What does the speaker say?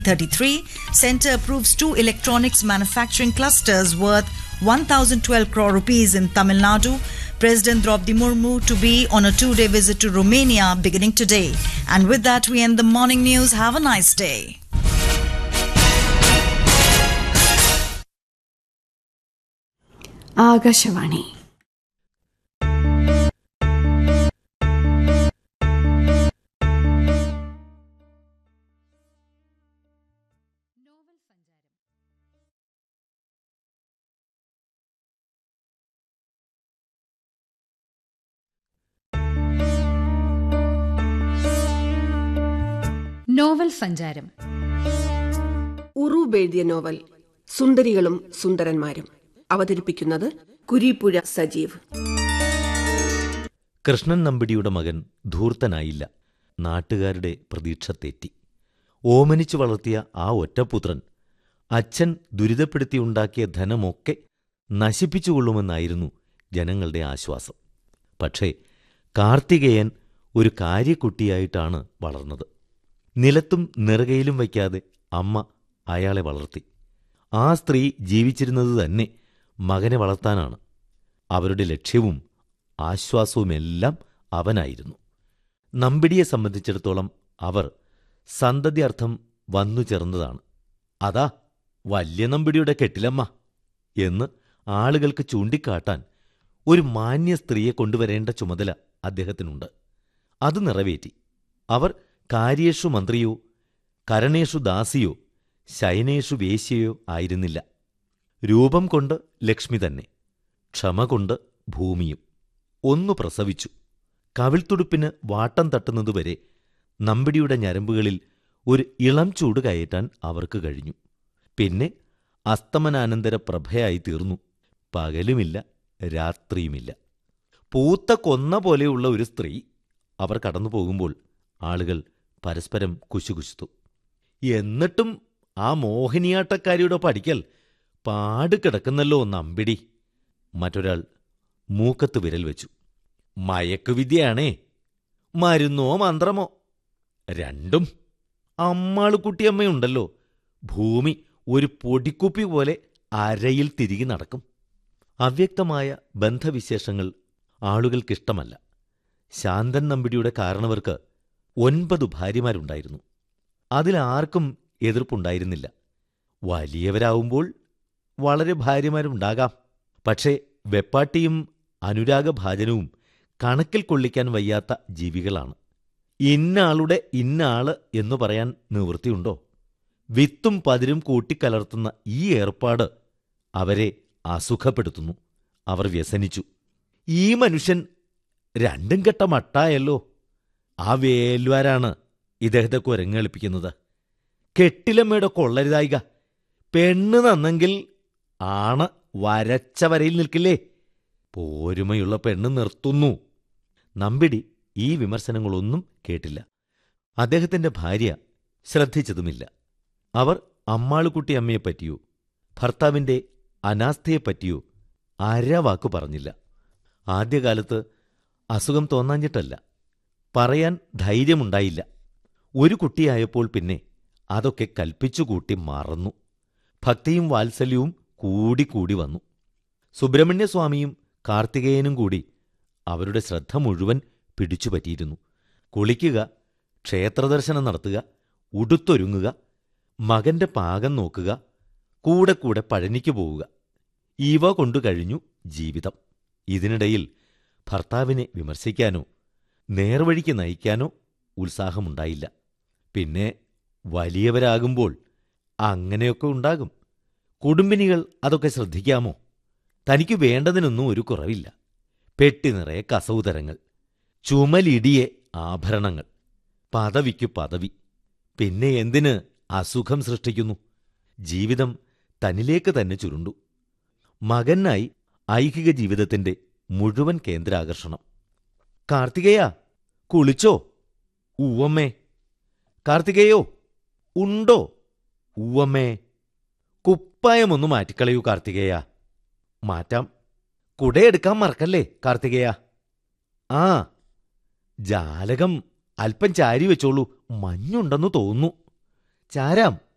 33, Centre approves two electronics manufacturing clusters worth 1,012 crore rupees in Tamil Nadu. President Draupadi Murmu to be on a two-day visit to Romania beginning today. And with that, we end the morning news. Have a nice day. Akashvani novel സഞ്ചാരം ഉറൂബ് എഴുതിയ novel സുന്ദരികളും സുന്ദരന്മാരും അവതരിപ്പിക്കുന്നത് കുരീപ്പുഴ സജീവ് കൃഷ്ണൻ നമ്പിടിയുടെ മകൻ ധൂർത്തനായില്ല നാട്ടുകാരുടെ പ്രതീക്ഷ തെറ്റി ഓമനിച്ചു വളർത്തിയ ആ ഒറ്റപുത്രൻ അച്ഛൻ ദുരിതപ്പെടുത്തിയുണ്ടാക്കിയ ധനമൊക്കെ നശിപ്പിച്ചുകൊള്ളുമെന്നായിരുന്നു ജനങ്ങളുടെ ആശ്വാസം പക്ഷേ കാർത്തികേയൻ ഒരു കാര്യക്കുട്ടിയായിട്ടാണ് വളർന്നത് നിലത്തും നെറുകയിലും വയ്ക്കാതെ അമ്മ അയാളെ വളർത്തി ആ സ്ത്രീ ജീവിച്ചിരുന്നത് തന്നെ മകനെ വളർത്താനാണ് അവരുടെ ലക്ഷ്യവും ആശ്വാസവുമെല്ലാം അവനായിരുന്നു നമ്പിടിയെ സംബന്ധിച്ചിടത്തോളം അവർ സന്തതിയർത്ഥം വന്നു ചേർന്നതാണ് അതാ വല്യ നമ്പിടിയുടെ കെട്ടിലമ്മ എന്ന് ആളുകൾക്ക് ചൂണ്ടിക്കാട്ടാൻ ഒരു മാന്യ സ്ത്രീയെ കൊണ്ടുവരേണ്ട ചുമതല അദ്ദേഹത്തിനുണ്ട് അത് നിറവേറ്റി അവർ കാര്യേഷു മന്ത്രിയോ കരണേഷു ദാസിയോ ശയനേഷു വേശ്യയോ ആയിരുന്നില്ല രൂപം കൊണ്ട് ലക്ഷ്മി തന്നെ ക്ഷമ കൊണ്ട് ഭൂമിയും ഒന്നു പ്രസവിച്ചു കവിൾത്തുടുപ്പിന് വാട്ടം തട്ടുന്നതുവരെ നമ്പിടിയുടെ ഞരമ്പുകളിൽ ഒരു ഇളം ചൂട് കയറ്റാൻ അവർക്ക് കഴിഞ്ഞു പിന്നെ അസ്തമനാനന്തര പ്രഭയായി തീർന്നു പകലുമില്ല രാത്രിയുമില്ല പൂത്ത കൊന്ന പോലെയുള്ള ഒരു സ്ത്രീ അവർ കടന്നു പോകുമ്പോൾ ആളുകൾ പരസ്പരം കുശുകുശുത്തു എന്നിട്ടും ആ മോഹിനിയാട്ടക്കാരിയുടെ പഠിക്കൽ പാട് കിടക്കുന്നല്ലോ നമ്പിടി മറ്റൊരാൾ മൂക്കത്ത് വിരൽ വെച്ചു മയക്കുവിദ്യയാണേ മരുന്നോ മന്ത്രമോ രണ്ടും അമ്മാളുകുട്ടിയമ്മയുണ്ടല്ലോ ഭൂമി ഒരു പൊടിക്കുപ്പി പോലെ അരയിൽ തിരികെ നടക്കും അവ്യക്തമായ ബന്ധവിശേഷങ്ങൾ ആളുകൾക്കിഷ്ടമല്ല ശാന്തൻ നമ്പിടിയുടെ കാരണവർക്ക് ഒൻപത് ഭാര്യമാരുണ്ടായിരുന്നു അതിലാർക്കും എതിർപ്പുണ്ടായിരുന്നില്ല വലിയവരാവുമ്പോൾ വളരെ ഭാര്യമാരുണ്ടാകാം പക്ഷേ വെപ്പാട്ടിയും അനുരാഗഭാജനവും കണക്കിൽ കൊള്ളിക്കാൻ വയ്യാത്ത ജീവികളാണ് ഇന്നാളുടെ ഇന്നാള് എന്നു പറയാൻ നിവൃത്തിയുണ്ടോ വിത്തും പതിരും കൂട്ടിക്കലർത്തുന്ന ഈ ഏർപ്പാട് അവരെ അസുഖപ്പെടുത്തുന്നു അവർ വ്യസനിച്ചു ഈ മനുഷ്യൻ രണ്ടും കെട്ട മട്ടായല്ലോ ആ വേൽവാരാണ് ഇദ്ദേഹത്തെ കുരങ്ങെളിപ്പിക്കുന്നത് കെട്ടിലമ്മയുടെ കൊള്ളരുതായിക പെണ്ണ് നന്നെങ്കിൽ ആണ് വരച്ച വരയിൽ നിൽക്കില്ലേ പോരുമയുള്ള പെണ്ണ് നിർത്തുന്നു നമ്പിടി ഈ വിമർശനങ്ങളൊന്നും കേട്ടില്ല അദ്ദേഹത്തിന്റെ ഭാര്യ ശ്രദ്ധിച്ചതുമില്ല അവർ അമ്മാളുകുട്ടി അമ്മയെപ്പറ്റിയോ ഭർത്താവിന്റെ അനാസ്ഥയെപ്പറ്റിയോ അരവാക്കു പറഞ്ഞില്ല ആദ്യകാലത്ത് അസുഖം തോന്നാഞ്ഞിട്ടല്ല പറയാൻ ധൈര്യമുണ്ടായില്ല ഒരു കുട്ടിയായപ്പോൾ പിന്നെ അതൊക്കെ കൽപ്പിച്ചുകൂട്ടി മറന്നു ഭക്തിയും വാത്സല്യവും കൂടിക്കൂടി വന്നു സുബ്രഹ്മണ്യസ്വാമിയും കാർത്തികേയനും കൂടി അവരുടെ ശ്രദ്ധ മുഴുവൻ പിടിച്ചുപറ്റിയിരുന്നു കുളിക്കുക ക്ഷേത്രദർശനം നടത്തുക ഉടുത്തൊരുങ്ങുക മകന്റെ പാകം നോക്കുക കൂടെ കൂടെ പഴനിക്ക് പോവുക ഇവ കൊണ്ടു കഴിഞ്ഞു ജീവിതം ഇതിനിടയിൽ ഭർത്താവിനെ വിമർശിക്കാനോ നേർവഴിക്ക് നയിക്കാനോ ഉത്സാഹമുണ്ടായില്ല പിന്നെ വലിയവരാകുമ്പോൾ അങ്ങനെയൊക്കെ ഉണ്ടാകും കുടുംബിനികൾ അതൊക്കെ ശ്രദ്ധിക്കാമോ തനിക്ക് വേണ്ടതിനൊന്നും ഒരു കുറവില്ല പെട്ടി നിറയെ കസവുതരങ്ങൾ ചുമലിടിയെ ആഭരണങ്ങൾ പദവിക്കു പദവി പിന്നെ എന്തിന് അസുഖം സൃഷ്ടിക്കുന്നു ജീവിതം തന്നിലേക്ക് തന്നെ ചുരുണ്ടു മകനായി ഐഹിക ജീവിതത്തിന്റെ മുഴുവൻ കേന്ദ്രാകർഷണം കാർത്തികേയ കുളിച്ചോ ഉവ്വമ്മേ കാർത്തികേയോ ഉണ്ടോ ഉവ്വമ്മേ കുപ്പായമൊന്നു മാറ്റിക്കളയൂ കാർത്തികേയ മാറ്റാം കുടയെടുക്കാൻ മറക്കല്ലേ കാർത്തികേയ ആ ജാലകം അല്പം ചാരി വെച്ചോളൂ മഞ്ഞുണ്ടെന്ന് തോന്നുന്നു ചാരാം